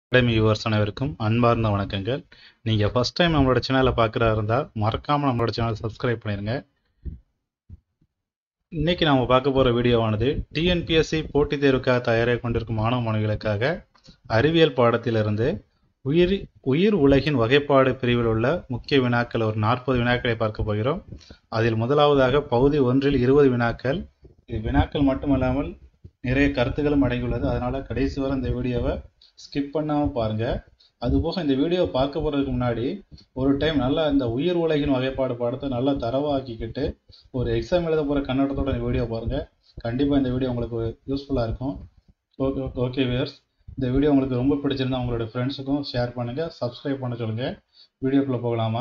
academy viewers அனைவருக்கும் அன்பார்ந்த வணக்கங்கள் நீங்கள் ஃபர்ஸ்ட் டைம் நம்மளோட சேனலை பார்க்குறா இருந்தால் மறக்காமல் நம்மளோட சேனலை சப்ஸ்கிரைப் பண்ணிடுங்க இன்னைக்கு நாம பார்க்க போகிற வீடியோவானது டிஎன்பிஎஸ்சி போட்டித் தேர்வுக்காக தயாராக கொண்டிருக்கும் மாணவ மாணவிகளுக்காக அறிவியல் பாடத்திலிருந்து உயிர் உயிர் உலகின் வகைப்பாடு பிரிவில் உள்ள முக்கிய வினாக்கள் ஒரு நாற்பது வினாக்களை பார்க்க போகிறோம் அதில் முதலாவதாக பகுதி ஒன்றில் இருபது வினாக்கள் இது வினாக்கள் மட்டுமல்லாமல் நிறைய கருத்துக்களும் அடங்கியுள்ளது அதனால கடைசி வரை இந்த வீடியோவை ஸ்கிப் பண்ணாமல் பாருங்க அதுபோக இந்த வீடியோவை பார்க்க போகிறதுக்கு முன்னாடி ஒரு டைம் நல்லா இந்த உயிர் உலகின் வகைப்பாடு பாடத்தை நல்லா தரவாக்கிக்கிட்டு ஒரு எக்ஸாம் எழுத போகிற கண்ணோட்டத்தோட இந்த வீடியோ பாருங்க கண்டிப்பாக இந்த வீடியோ உங்களுக்கு யூஸ்ஃபுல்லாக இருக்கும் ஓகே ஓகே வியர்ஸ் இந்த வீடியோ உங்களுக்கு ரொம்ப பிடிச்சிருந்தா உங்களோட ஃப்ரெண்ட்ஸுக்கும் ஷேர் பண்ணுங்க சப்ஸ்கிரைப் பண்ண சொல்லுங்க வீடியோக்குள்ளே போகலாமா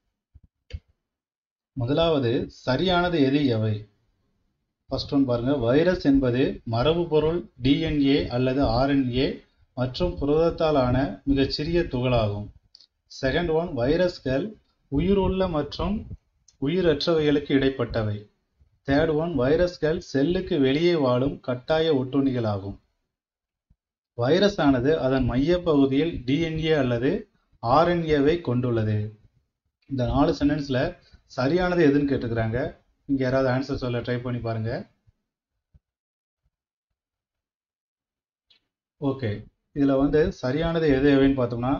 முதலாவது சரியானது எது எவை ஃபர்ஸ்ட் ஒன் பாருங்க வைரஸ் என்பது மரபு பொருள் டிஎன்ஏ அல்லது ஆர்என்ஏ மற்றும் புரதத்தால் ஆன மிகச்சிறிய துகளாகும் செகண்ட் ஒன் வைரஸ்கள் உயிருள்ள மற்றும் உயிரற்றவைகளுக்கு இடைப்பட்டவை தேர்ட் ஒன் வைரஸ்கள் செல்லுக்கு வெளியே வாழும் கட்டாய ஒட்டுண்ணிகளாகும் வைரஸ் ஆனது அதன் மையப்பகுதியில் டிஎன்ஏ அல்லது ஆர்என்ஏவை கொண்டுள்ளது இந்த நாலு சென்டென்ஸ்ல சரியானது எதுன்னு கேட்டுக்கிறாங்க இங்க யாராவது ஆன்சர் சொல்ல ட்ரை பண்ணி பாருங்க ஓகே இதுல வந்து சரியானது எது எவைன்னு பார்த்தோம்னா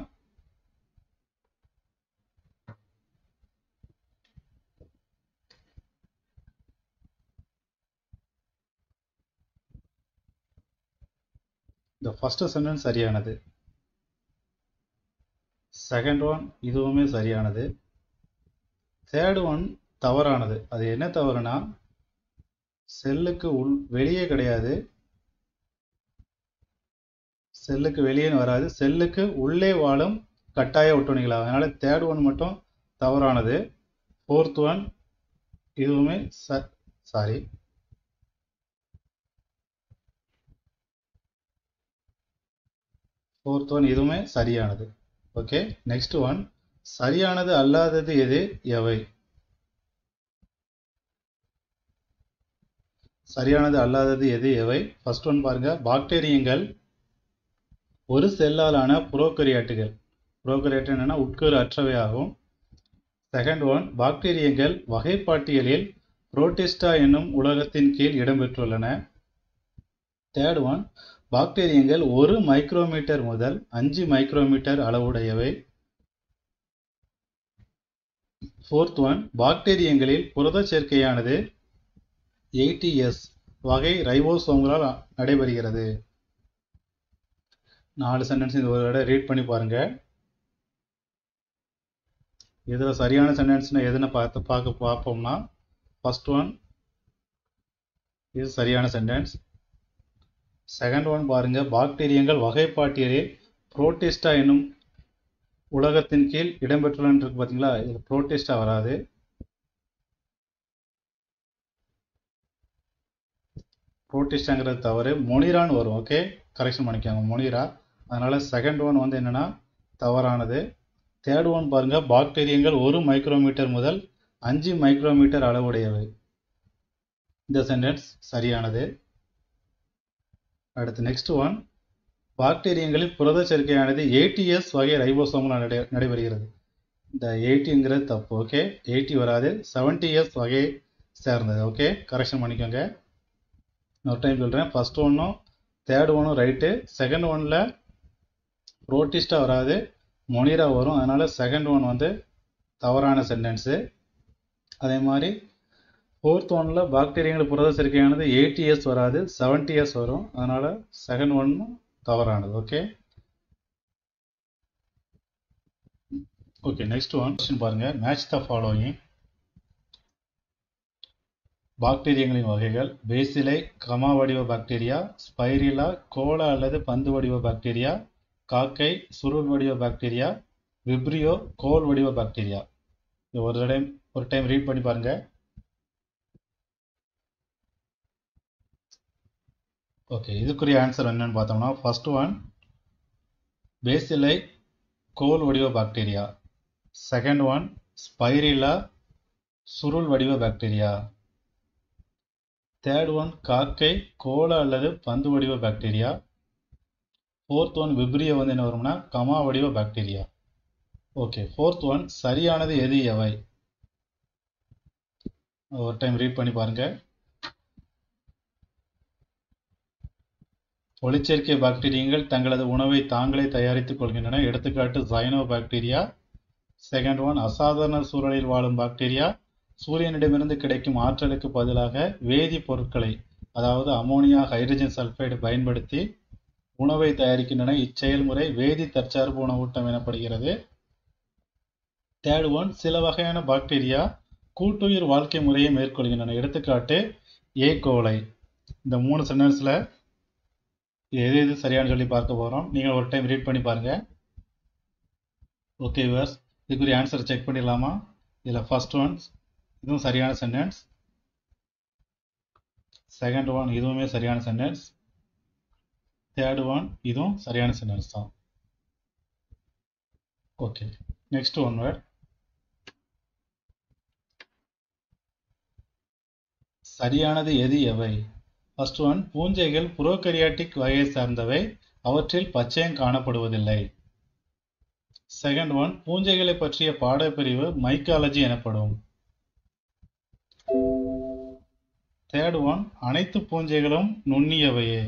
இந்த ஃபர்ஸ்ட் சென்டென்ஸ் சரியானது செகண்ட் ஒன் இதுவுமே சரியானது தேர்ட் ஒன் தவறானது அது என்ன தவறுனா செல்லுக்கு உள் வெளியே கிடையாது செல்லுக்கு வெளியே வராது செல்லுக்கு உள்ளே வாழும் கட்டாய ஒட்டுணிகளாகும் அதனால தேர்ட் ஒன் மட்டும் தவறானது ஃபோர்த் ஒன் இதுவுமே சாரி ஃபோர்த் ஒன் இதுவுமே சரியானது ஓகே நெக்ஸ்ட் ஒன் சரியானது அல்லாதது எது எவை சரியானது அல்லாதது எது எவை ஃபர்ஸ்ட் ஒன் பாருங்க பாக்டீரியங்கள் ஒரு செல்லாலான புரோக்கரியாட்டுகள் புரோக்கரியாட்டு என்னன்னா உட்கரு அற்றவை ஆகும் செகண்ட் ஒன் பாக்டீரியங்கள் வகைப்பாட்டியலில் புரோட்டிஸ்டா என்னும் உலகத்தின் கீழ் இடம்பெற்றுள்ளன தேர்ட் ஒன் பாக்டீரியங்கள் ஒரு மைக்ரோமீட்டர் முதல் அஞ்சு மைக்ரோமீட்டர் அளவுடையவை ஃபோர்த் ஒன் பாக்டீரியங்களில் புரத சேர்க்கையானது எயிட்டிஎஸ் வகை ரைபோசோம்களால் நடைபெறுகிறது நாலு சென்டென்ஸ் இந்த ஒரு தடவை ரீட் பண்ணி பாருங்க இதில் சரியான சென்டென்ஸ்னா எதுன்னு பார்த்து பார்க்க பார்ப்போம்னா ஃபர்ஸ்ட் ஒன் இது சரியான சென்டென்ஸ் செகண்ட் ஒன் பாருங்க பாக்டீரியங்கள் வகைப்பாட்டியலில் புரோட்டிஸ்டா என்னும் உலகத்தின் கீழ் இடம்பெற்றுள்ளன்னு இருக்கு பார்த்தீங்களா இது புரோட்டிஸ்டா வராது புரோட்டிஸ்டாங்கிறது தவறு மொனிரான்னு வரும் ஓகே கரெக்ஷன் பண்ணிக்கோங்க மொனிரா அதனால செகண்ட் ஒன் வந்து என்னன்னா தவறானது தேர்ட் ஒன் பாருங்க பாக்டீரியங்கள் ஒரு மைக்ரோமீட்டர் முதல் அஞ்சு மைக்ரோமீட்டர் அளவுடையவை இந்த சென்டென்ஸ் சரியானது அடுத்து நெக்ஸ்ட் ஒன் பாக்டீரியங்களில் புரத சேர்க்கையானது ஏடிஎஸ் வகை ரைபோசோம்கள் நடை நடைபெறுகிறது இந்த எயிட்டிங்கிறது தப்பு ஓகே எயிட்டி வராது செவன்டி எஸ் வகை சேர்ந்தது ஓகே கரெக்ஷன் பண்ணிக்கோங்க இன்னொரு டைம் சொல்கிறேன் ஃபர்ஸ்ட் ஒன்றும் தேர்ட் ஒன்றும் ரைட்டு செகண்ட் ஒனில் ப்ரோட்டிஸ்டாக வராது மொனிரா வரும் அதனால் செகண்ட் ஒன் வந்து தவறான சென்டென்ஸு அதே மாதிரி ஃபோர்த் ஒனில் பாக்டீரியங்கள் புரத சேர்க்கையானது எயிட்டி இயர்ஸ் வராது செவன்டி இயர்ஸ் வரும் அதனால் செகண்ட் ஒன் தவறானது okay okay next one question பாருங்க மேட்ச் த ஃபாலோயிங் பாக்டீரியங்களின் வகைகள் பேசிலை கமா வடிவ பாக்டீரியா ஸ்பைரிலா கோலா அல்லது பந்து வடிவ பாக்டீரியா காக்கை சுருள் வடிவ பாக்டீரியா விப்ரியோ கோல் வடிவ பாக்டீரியா இது ஒரு டைம் ஒரு டைம் ரீட் பண்ணி பாருங்க ஓகே இதுக்குரிய ஆன்சர் என்னன்னு பார்த்தோம்னா ஃபர்ஸ்ட் ஒன் பேசிலை கோல் வடிவ பாக்டீரியா செகண்ட் ஒன் ஸ்பைரிலா சுருள் வடிவ பாக்டீரியா தேர்ட் ஒன் காக்கை கோல அல்லது பந்து வடிவ பாக்டீரியா ஃபோர்த் ஒன் விப்ரிய வந்து என்ன வரும்னா கமா வடிவ பாக்டீரியா ஓகே ஃபோர்த் ஒன் சரியானது எது எவை ஒரு டைம் ரீட் பண்ணி பாருங்க ஒளிச்சேர்க்கை பாக்டீரியங்கள் தங்களது உணவை தாங்களே தயாரித்துக் கொள்கின்றன எடுத்துக்காட்டு ஜைனோ பாக்டீரியா செகண்ட் ஒன் அசாதாரண சூழலில் வாழும் பாக்டீரியா சூரியனிடமிருந்து கிடைக்கும் ஆற்றலுக்கு பதிலாக வேதி பொருட்களை அதாவது அமோனியா ஹைட்ரஜன் சல்ஃபைடு பயன்படுத்தி உணவை தயாரிக்கின்றன இச்செயல்முறை வேதி தற்சார்பு உணவூட்டம் எனப்படுகிறது தேர்ட் ஒன் சில வகையான பாக்டீரியா கூட்டுயிர் வாழ்க்கை முறையை மேற்கொள்கின்றன எடுத்துக்காட்டு ஏ கோலை இந்த மூணு சென்டென்ஸில் எது எது சரியானு சொல்லி பார்க்க போகிறோம் நீங்கள் ஒரு டைம் ரீட் பண்ணி பாருங்கள் ஓகே வர்ஸ் இதுக்குரிய ஆன்சர் செக் பண்ணிடலாமா இதில் ஃபர்ஸ்ட் ஒன்ஸ் இதுவும் சரியான சென்டென்ஸ் செகண்ட் ஒன் இதுவுமே சரியான சென்டென்ஸ் தேர்ட் ஒன் இதுவும் சரியான சென்டென்ஸ் தான் ஓகே நெக்ஸ்ட் ஒன் வேர்ட் சரியானது எது எவை ஃபர்ஸ்ட் ஒன் பூஞ்சைகள் புரோகரியாட்டிக் வகையை சார்ந்தவை அவற்றில் பச்சையம் காணப்படுவதில்லை செகண்ட் ஒன் பூஞ்சைகளை பற்றிய பாடப்பிரிவு மைக்காலஜி எனப்படும் தேர்ட் ஒன் அனைத்து பூஞ்சைகளும் நுண்ணியவையே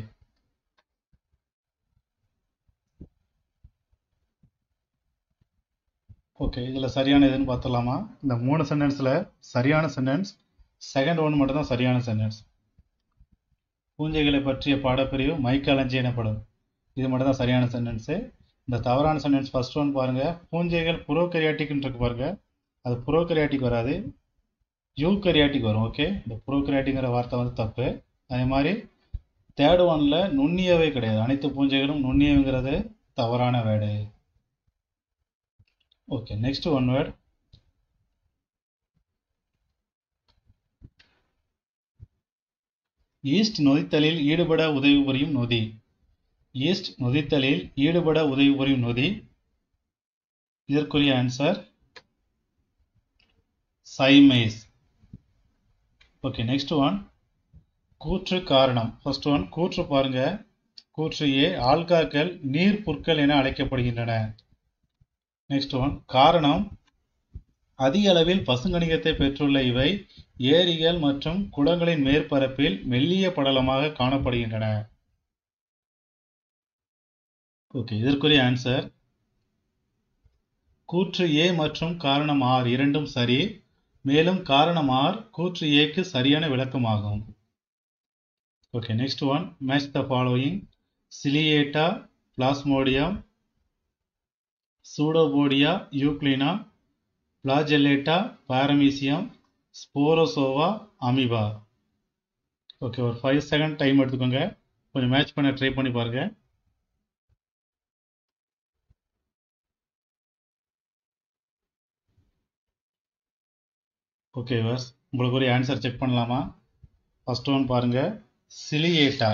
ஓகே இதில் சரியான எதுன்னு பார்த்துடலாமா இந்த மூணு சென்டென்ஸில் சரியான சென்டென்ஸ் செகண்ட் ஒன் மட்டும் தான் சரியான சென்டென்ஸ் பூஞ்சைகளை பற்றிய பாடப்பிரிவு மைக்காலஜி எனப்படும் இது மட்டும் தான் சரியான சென்டென்ஸு இந்த தவறான சென்டென்ஸ் ஃபர்ஸ்ட் ஒன் பாருங்க பூஞ்சைகள் புரோகரியாட்டிக்னு இருக்கு பாருங்க அது புரோகரியாட்டிக் வராது யூகரியாட்டிக் வரும் ஓகே இந்த புரோகரியாட்டிங்கிற வார்த்தை வந்து தப்பு அதே மாதிரி தேர்ட் ஒன்ல நுண்ணியவை கிடையாது அனைத்து பூஞ்சைகளும் நுண்ணியவைங்கிறது தவறான word okay next one word yeast நொதித்தலில் ஈடுபட உதவி புரியும் நொதி ஈஸ்ட் நொதித்தலில் ஈடுபட உதவி புரியும் நொதி இதற்குரிய answer zymase okay next one கூற்று காரணம் ஃபர்ஸ்ட் ஒன் கூற்று பாருங்க கூற்று ஏ ஆல்காக்கள் நீர் புற்கள் என அழைக்கப்படுகின்றன நெக்ஸ்ட் ஒன் காரணம் அதிக அளவில் பசுங்கணிகத்தை பெற்றுள்ள இவை ஏரிகள் மற்றும் குளங்களின் மேற்பரப்பில் மெல்லிய படலமாக காணப்படுகின்றன ஓகே இதற்குரிய ஆன்சர் கூற்று ஏ மற்றும் காரணம் ஆர் இரண்டும் சரி மேலும் காரணம் ஆர் கூற்று ஏக்கு சரியான விளக்கமாகும் okay next one match the following Ciliata Plasmodium pseudopodia Euglena flagellata Paramecium Sporozoa amoeba okay ஒரு ஃபைவ் செகண்ட் டைம் எடுத்துக்கோங்க கொஞ்சம் மேட்ச் பண்ண ட்ரை பண்ணி பாருங்க ஓகே வர்ஸ் உங்களுக்கு ஒரு ஆன்சர் செக் பண்ணலாமா ஃபர்ஸ்ட் ஒன் பாருங்க சிலியேட்டா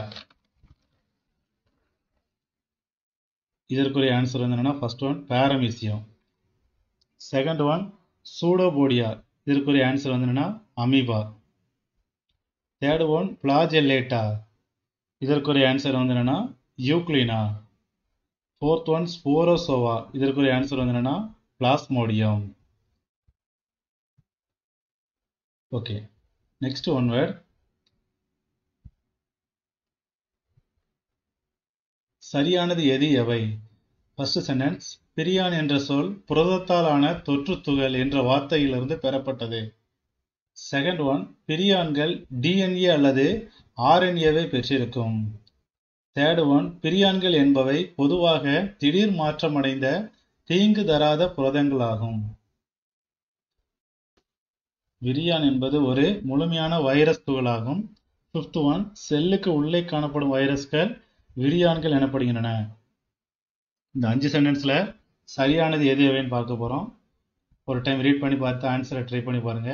இதற்குரிய ஆன்சர் வந்து என்னன்னா first one Paramecium second one pseudopodia இதற்குரிய ஆன்சர் வந்து என்னன்னா அமீபா தேர்ட் ஒன் பிளாஜெல்லேட்டா இதற்குரிய ஆன்சர் வந்து என்னன்னா யூக்ளினா ஃபோர்த் ஒன் ஸ்போரோசோவா இதற்குரிய ஆன்சர் வந்து என்னன்னா Plasmodium okay next one word சரியானது எது எவை ஃபர்ஸ்ட் சென்டென்ஸ் பிரியான் என்ற சொல் புரதத்தால் ஆன தொற்று துகள் என்ற வார்த்தையிலிருந்து பெறப்பட்டது செகண்ட் ஒன் பிரியான்கள் டிஎன்ஏ அல்லது ஆர்என்ஏவை பெற்றிருக்கும் தேர்ட் ஒன் பிரியான்கள் என்பவை பொதுவாக திடீர் மாற்றமடைந்த தீங்கு தராத புரதங்களாகும் விரியான் என்பது ஒரு முழுமையான வைரஸ் துகளாகும் ஃபிஃப்த் ஒன் செல்லுக்கு உள்ளே காணப்படும் வைரஸ்கள் விரியான்கள் எனப்படுகின்றன இந்த அஞ்சு சென்டென்ஸில் சரியானது எது எவைன்னு பார்க்க போகிறோம் ஒரு டைம் ரீட் பண்ணி பார்த்து ஆன்சரை ட்ரை பண்ணி பாருங்க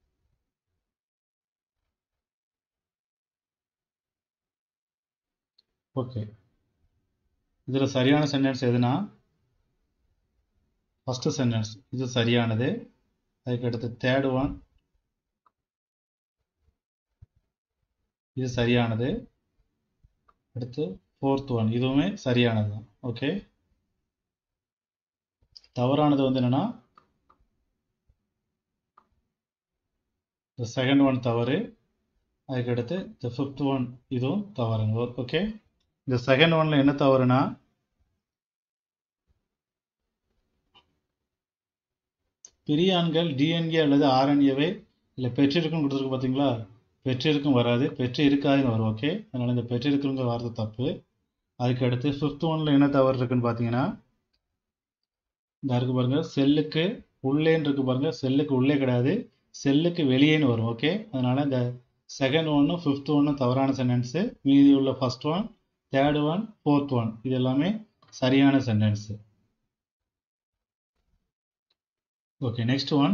ஓகே இதில் சரியான சென்டென்ஸ் எதுனா ஃபஸ்ட்டு சென்டென்ஸ் இது சரியானது அதுக்கு அடுத்து தேர்ட் ஒன் இது சரியானது அடுத்து ஃபோர்த் ஒன் இதுவுமே சரியானது தான் ஓகே தவறானது வந்து என்னன்னா இந்த செகண்ட் ஒன் தவறு அதுக்கடுத்து இந்த ஃபிஃப்த் ஒன் இதுவும் தவறுங்க ஓகே இந்த செகண்ட் ஒன்ல என்ன தவறுனா பிரியான்கள் டிஎன்ஏ அல்லது ஆர்என்ஏவை இல்லை பெற்றிருக்கும் கொடுத்துருக்கு பார்த்தீங்களா பெற்றிருக்கும் வராது பெற்று இருக்காதுன்னு வரும் ஓகே அதனால் இந்த பெற்றிருக்குங்கிற வார்த்தை தப்பு அதுக்கு அடுத்து ஃபிஃப்த் ஒன்ல என்ன தவறு இருக்குன்னு பார்த்தீங்கன்னா இந்த இருக்கு பாருங்க செல்லுக்கு உள்ளேன்னு இருக்கு பாருங்க செல்லுக்கு உள்ளே கிடையாது செல்லுக்கு வெளியேன்னு வரும் ஓகே அதனால இந்த செகண்ட் ஒன்னும் ஃபிஃப்த் ஒன்னும் தவறான சென்டென்ஸு மீதி உள்ள first one third one fourth one இது எல்லாமே சரியான சென்டென்ஸு ஓகே நெக்ஸ்ட் ஒன்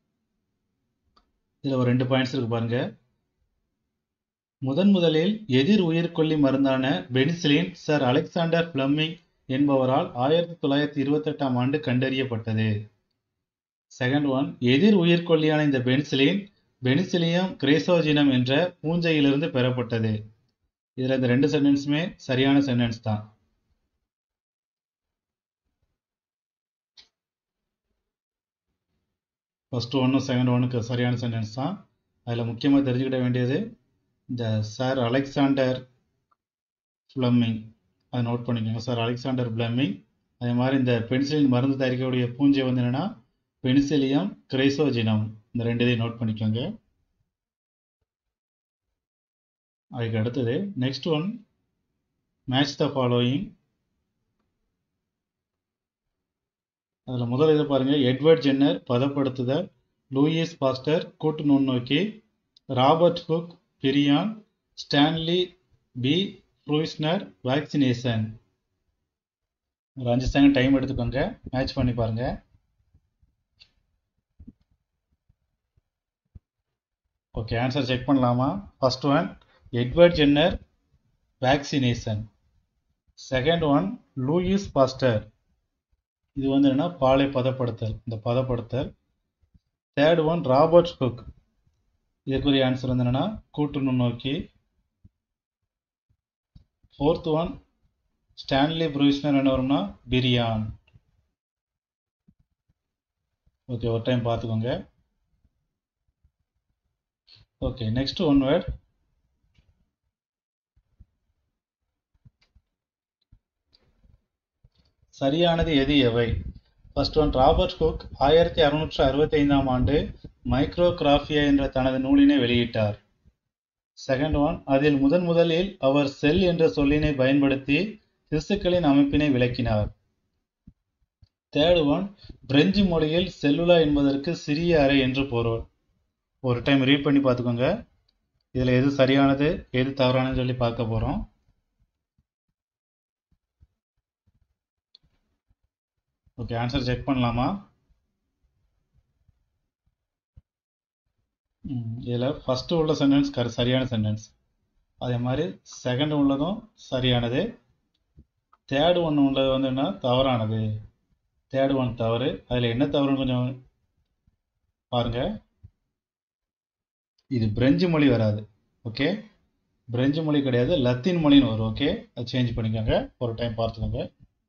இதில் ஒரு ரெண்டு பாயிண்ட்ஸ் இருக்கு பாருங்க முதன் முதலில் எதிர் உயிர்கொல்லி மருந்தான பெனிசிலின் சர் அலெக்சாண்டர் பிளம்மிங் என்பவரால் ஆயிரத்தி தொள்ளாயிரத்தி இருபத்தெட்டாம் ஆண்டு கண்டறியப்பட்டது செகண்ட் ஒன் எதிர் உயிர்கொல்லியான இந்த பெனிசிலின் பெனிசிலியம் கிரேசோஜினம் என்ற பூஞ்சையிலிருந்து பெறப்பட்டது இதில் இந்த ரெண்டு சென்டென்ஸுமே சரியான சென்டென்ஸ் தான் ஃபர்ஸ்ட் ஒன்றும் செகண்ட் ஒன்றுக்கு சரியான சென்டென்ஸ் தான் அதில் முக்கியமாக தெரிஞ்சுக்கிட வேண்டியது இந்த சார் அலெக்சாண்டர் ஃப்ளம்மிங் அதை நோட் பண்ணிக்கோங்க சார் அலெக்சாண்டர் பிளம்மிங் அதே மாதிரி இந்த பென்சிலின் மருந்து தயாரிக்கக்கூடிய பூஞ்சை வந்து என்னென்னா பெனிசிலியம் கிரைசோஜினம் இந்த ரெண்டு இதையும் நோட் பண்ணிக்கோங்க அதுக்கு அடுத்தது next one match the following அதில் முதல் இதை பாருங்கள் எட்வர்ட் ஜென்னர் பதப்படுத்துதல் லூயிஸ் பாஸ்டர் கூட்டு நுண்ணோக்கி Robert Hooke prion Stanley B Prusiner vaccination ஒரு அஞ்சு செகண்ட் டைம் எடுத்துக்கோங்க மேட்ச் பண்ணி பாருங்க ஓகே ஆன்சர் செக் பண்ணலாமா first one Edward Jenner vaccination second one Louis Pasteur இது வந்து என்னன்னா பாலை பதப்படுத்தல் இந்த பதப்படுத்தல் தேர்ட் ஒன் ராபர்ட் குக் இதுக்குரிய ஆன்சர் வந்து என்னன்னா கூட்டு நுண்ணோக்கி ஃபோர்த் ஒன் ஸ்டான்லி ப்ரூஸ்னர் என்ன வரும்னா பிரியான் ஓகே ஒரு டைம் பார்த்துக்கோங்க ஓகே நெக்ஸ்ட் ஒன் வேர்ட் சரியானது எது எவை ஃபர்ஸ்ட் ஒன் ராபர்ட் குக் ஆயிரத்தி அறுநூற்று அறுபத்தி ஐந்தாம் ஆண்டு மைக்ரோகிராஃபியா என்ற தனது நூலினை வெளியிட்டார் செகண்ட் ஒன் அதில் முதன் முதலில் அவர் செல் என்ற சொல்லினை பயன்படுத்தி திசுக்களின் அமைப்பினை விளக்கினார் தேர்ட் ஒன் பிரெஞ்சு மொழியில் செல்லுலா என்பதற்கு சிறிய அறை என்று பொருள் ஒரு டைம் ரீட் பண்ணி பார்த்துக்கோங்க இதில் எது சரியானது எது தவறானது சொல்லி பார்க்க போகிறோம் ஓகே ஆன்சர் செக் பண்ணலாமா இதில் ஃபஸ்ட்டு உள்ள சென்டென்ஸ் கரு சரியான சென்டென்ஸ் அதே மாதிரி செகண்ட் உள்ளதும் சரியானது தேர்டு ஒன்று உள்ளது வந்து என்ன தவறானது தேர்டு ஒன் தவறு அதில் என்ன தவறுன்னு கொஞ்சம் பாருங்க இது பிரெஞ்சு மொழி வராது ஓகே பிரெஞ்சு மொழி கிடையாது லத்தீன் மொழின்னு வரும் ஓகே அது சேஞ்ச் பண்ணிக்கோங்க ஒரு டைம் பார்த்துக்கோங்க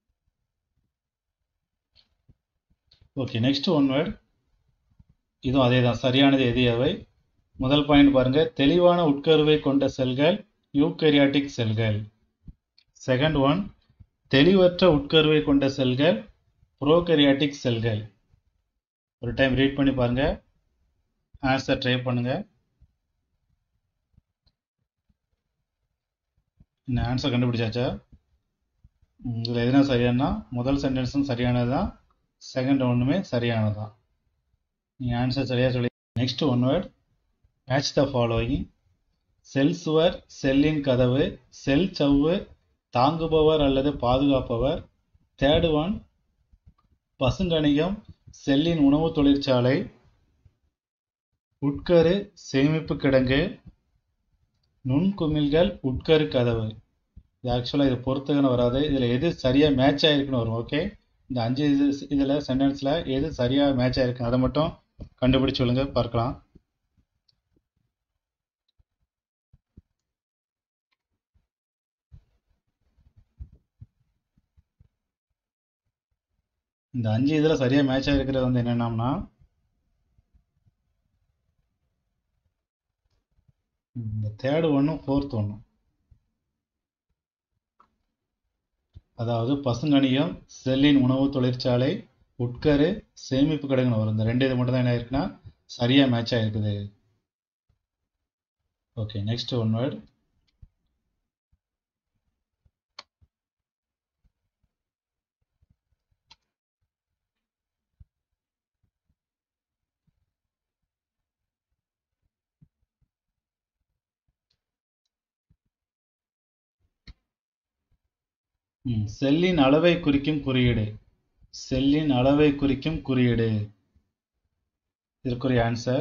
ஓகே நெக்ஸ்ட் ஒன் வேர்ட் இதுவும் அதே தான் சரியானது எது எவை முதல் பாயிண்ட் பாருங்க தெளிவான உட்கருவை கொண்ட செல்கள் யூக்கரியாட்டிக் செல்கள் செகண்ட் ஒன் தெளிவற்ற உட்கருவை கொண்ட செல்கள் ப்ரோகரியாட்டிக் செல்கள் ஒரு டைம் ரீட் பண்ணி பாருங்க ஆன்சர் ட்ரை பண்ணுங்க இந்த ஆன்சர் கண்டுபிடிச்சாச்சா இதில் எதுனா சரியானா முதல் சென்டென்ஸும் சரியானது தான் செகண்ட் ஒன்றுமே சரியானது தான் நீங்கள் ஆன்சர் சரியாக சொல்லி next one word match the following cell சுவர் செல்லின் கதவு செல் சவ்வு தாங்குபவர் அல்லது பாதுகாப்பவர் தேர்டு ஒன் பசுங்கணிகம் செல்லின் உணவு தொழிற்சாலை உட்கரு சேமிப்பு கிடங்கு நுண்குமிழ்கள் உட்கரு கதவு இது ஆக்சுவலாக இது பொறுத்துக்கன்னு வராது இதில் எது சரியாக மேட்ச் ஆகிருக்குன்னு வரும் ஓகே இந்த அஞ்சு இது இதில் சென்டென்ஸில் எது சரியாக மேட்ச் ஆகிருக்கு அதை மட்டும் கண்டுபிடிச்சு சொல்லுங்க பார்க்கலாம் இந்த அஞ்சு இதில் சரியாக மேட்ச் ஆகிருக்கிறது வந்து என்னென்னம்னா இந்த தேர்டு ஒன்றும் ஃபோர்த் ஒன்றும் அதாவது பசுங்கனியம் செல்லின் உணவு தொழிற்சாலை உட்கரு சேமிப்பு கிடங்குன்னு வரும் இந்த ரெண்டு இது மட்டும் தான் என்ன இருக்குன்னா சரியாக மேட்ச் ஆகிருக்குது ஓகே நெக்ஸ்ட் ஒன் வேர்ட் செல்லின் அளவை குறிக்கும் குறியீடு செல்லின் அளவை குறிக்கும் குறியீடு இதற்குரிய ஆன்சர்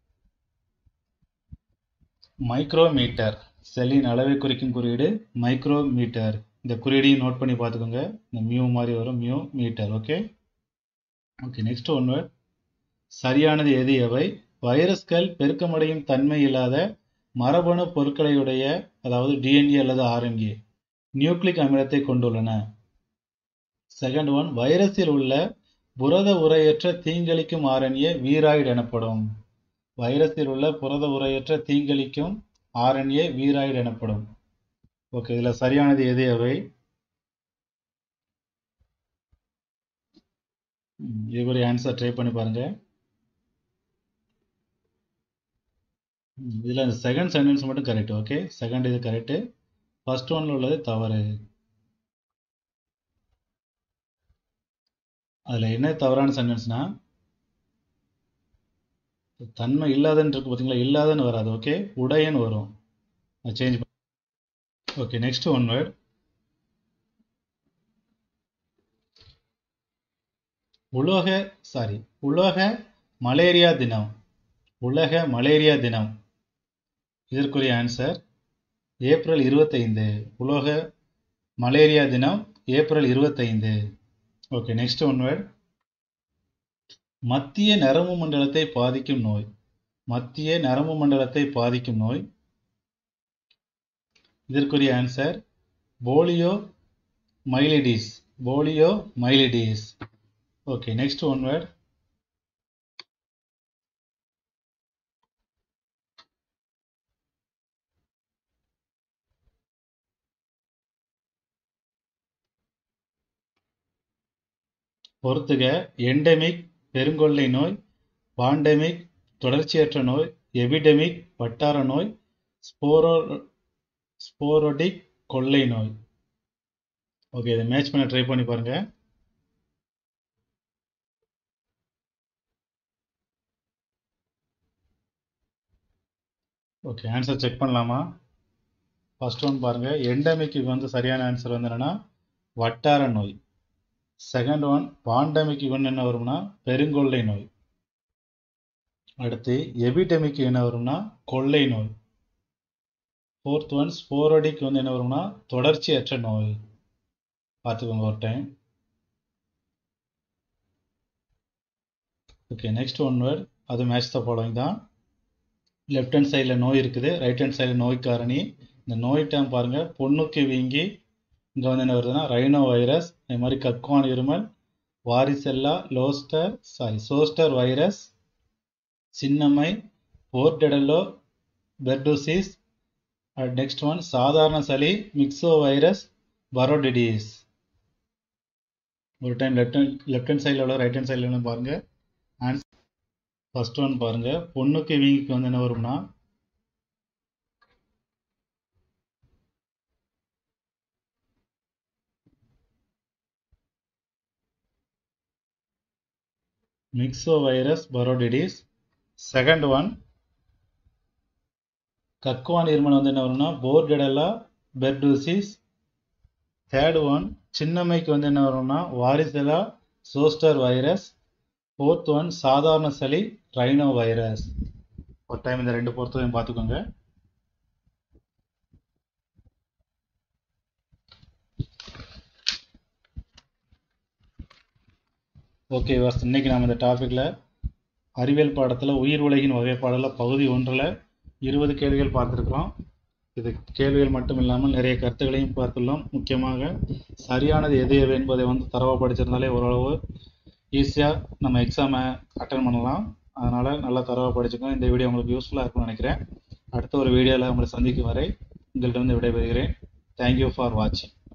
மைக்ரோமீட்டர் செல்லின் அளவை குறிக்கும் குறியீடு மைக்ரோமீட்டர் இந்த குறியீடையும் நோட் பண்ணி பார்த்துக்கோங்க இந்த மியூ மாதிரி வரும் mu metre okay okay next ஒன்று சரியானது எது எவை வைரஸ்கள் பெருக்கமடையும் தன்மை இல்லாத மரபணு பொருட்களையுடைய அதாவது டிஎன்ஏ அல்லது ஆர்என்ஏ நியூக்ளிக் அமிலத்தை கொண்டுள்ளன செகண்ட் ஒன் வைரஸில் உள்ள புரத உரையற்ற தீங்களிக்கும் ஆர்என்ஏ வீராய்டு எனப்படும் வைரஸில் உள்ள புரத உரையற்ற தீங்களிக்கும் ஆர்என்ஏ வீராய்டு எனப்படும் ஓகே இதில் சரியானது எது அவை இதுக்குரிய ஆன்சர் ட்ரை பண்ணி பாருங்க இதில் அந்த செகண்ட் சென்டென்ஸ் மட்டும் கரெக்ட் ஓகே செகண்ட் இது கரெக்டு ஃபர்ஸ்ட் ஒன்ல உள்ளது தவறு அதில் என்ன தவறான சென்டென்ஸ்னா தன்மை இல்லாதன்னு இருக்கு பார்த்தீங்களா இல்லாதன்னு வராது ஓகே உடையன்னு வரும் change okay next one word உலோக சாரி உலோக மலேரியா தினம் உலக மலேரியா தினம் இதற்குரிய ஆன்சர் ஏப்ரல் இருபத்தைந்து உலோக மலேரியா தினம் ஏப்ரல் இருபத்தைந்து ஓகே நெக்ஸ்ட் ஒன் வேர்ட் மத்திய நரம்பு மண்டலத்தை பாதிக்கும் நோய் மத்திய நரம்பு மண்டலத்தை பாதிக்கும் நோய் இதற்குரிய answer polio myelitis polio myelitis okay next one word பொறுத்துக எண்டமிக் பெருங்கொள்ளை நோய் பாண்டமிக் தொடர்ச்சியற்ற நோய் எபிடமிக் வட்டார நோய் ஸ்போரோ ஸ்போரோடிக் கொள்ளை நோய் ஓகே இதை மேட்ச் பண்ண ட்ரை பண்ணி பாருங்க ஓகே ஆன்சர் செக் பண்ணலாமா ஃபர்ஸ்ட் ஒன் பாருங்க எண்டமிக்கு வந்து சரியான ஆன்சர் வந்து என்னன்னா வட்டார நோய் செகண்ட் ஒன் பாண்டமிக்கு ஒன்று என்ன வரும்னா பெருங்கொள்ளை நோய் அடுத்து எபிடமிக்கு என்ன வரும்னா கொள்ளை நோய் ஃபோர்த் ஒன் ஸ்போரடிக் வந்து என்ன வரும்னா தொடர்ச்சியற்ற நோய் பார்த்துக்கோங்க ஒரு time okay next one word அது மேட்ச் த ஃபாலோயிங் தான் லெஃப்ட் ஹேண்ட் சைடில் நோய் இருக்குது ரைட் ஹேண்ட் சைடில் நோய் காரணி இந்த நோய் டைம் பாருங்கள் பொண்ணுக்கு வீங்கி இங்கே வந்து என்ன வருதுன்னா ரைனோ வைரஸ் இது மாதிரி கக்குவான் இருமல் வாரிசெல்லா லோஸ்டர் சாரி சோஸ்டர் வைரஸ் சின்னம்மை போர்டெடலோ பெர்டோசிஸ் நெக்ஸ்ட் ஒன் சாதாரண சளி மிக்சோ வைரஸ் பரோடிடிஸ் ஒரு time left hand left hand சைடில் உள்ள ரைட் ஹேண்ட் சைடில் உள்ள பாருங்க ஆன்சர் ஃபர்ஸ்ட் ஒன் பாருங்க பொண்ணுக்கு வீங்கிக்கு வந்து என்ன வரும்னா மிக்சோவைரஸ் பரோடிடிஸ் செகண்ட் ஒன் கக்குவான் இருமல் வந்து என்ன வரும்னா போர்டெடலா பெர்டூசிஸ் தேர்ட் ஒன் சின்னம்மைக்கு வந்து என்ன வரும்னா varicella zoster virus fourth one சாதாரண சளி ரைனோ வைரஸ் ஒரு டைம் இந்த ரெண்டு பொறுத்ததையும் பார்த்துக்கோங்க ஓகே வாஸ் இன்னைக்கு நம்ம இந்த டாப்பிக்கில் அறிவியல் பாடத்தில் உயிர் உலகின் வகைப்பாடில் பகுதி ஒன்றில் இருபது கேள்விகள் பார்த்துருக்குறோம் இது கேள்விகள் மட்டும் இல்லாமல் நிறைய கருத்துக்களையும் பார்த்துள்ளோம் முக்கியமாக சரியானது எது எது என்பதை வந்து தரவா படிச்சிருந்தாலே ஓரளவு ஈஸியாக நம்ம எக்ஸாமை அட்டன் பண்ணலாம் அதனால் நல்லா தரவாக படிச்சுக்கோங்க இந்த வீடியோ உங்களுக்கு யூஸ்ஃபுல்லாக இருக்கும்னு நினைக்கிறேன் அடுத்த ஒரு வீடியோவில் உங்களை சந்திக்கும் வரை உங்கள்கிட்ட வந்து விடைபெறுகிறேன் தேங்க்யூ ஃபார் வாட்சிங்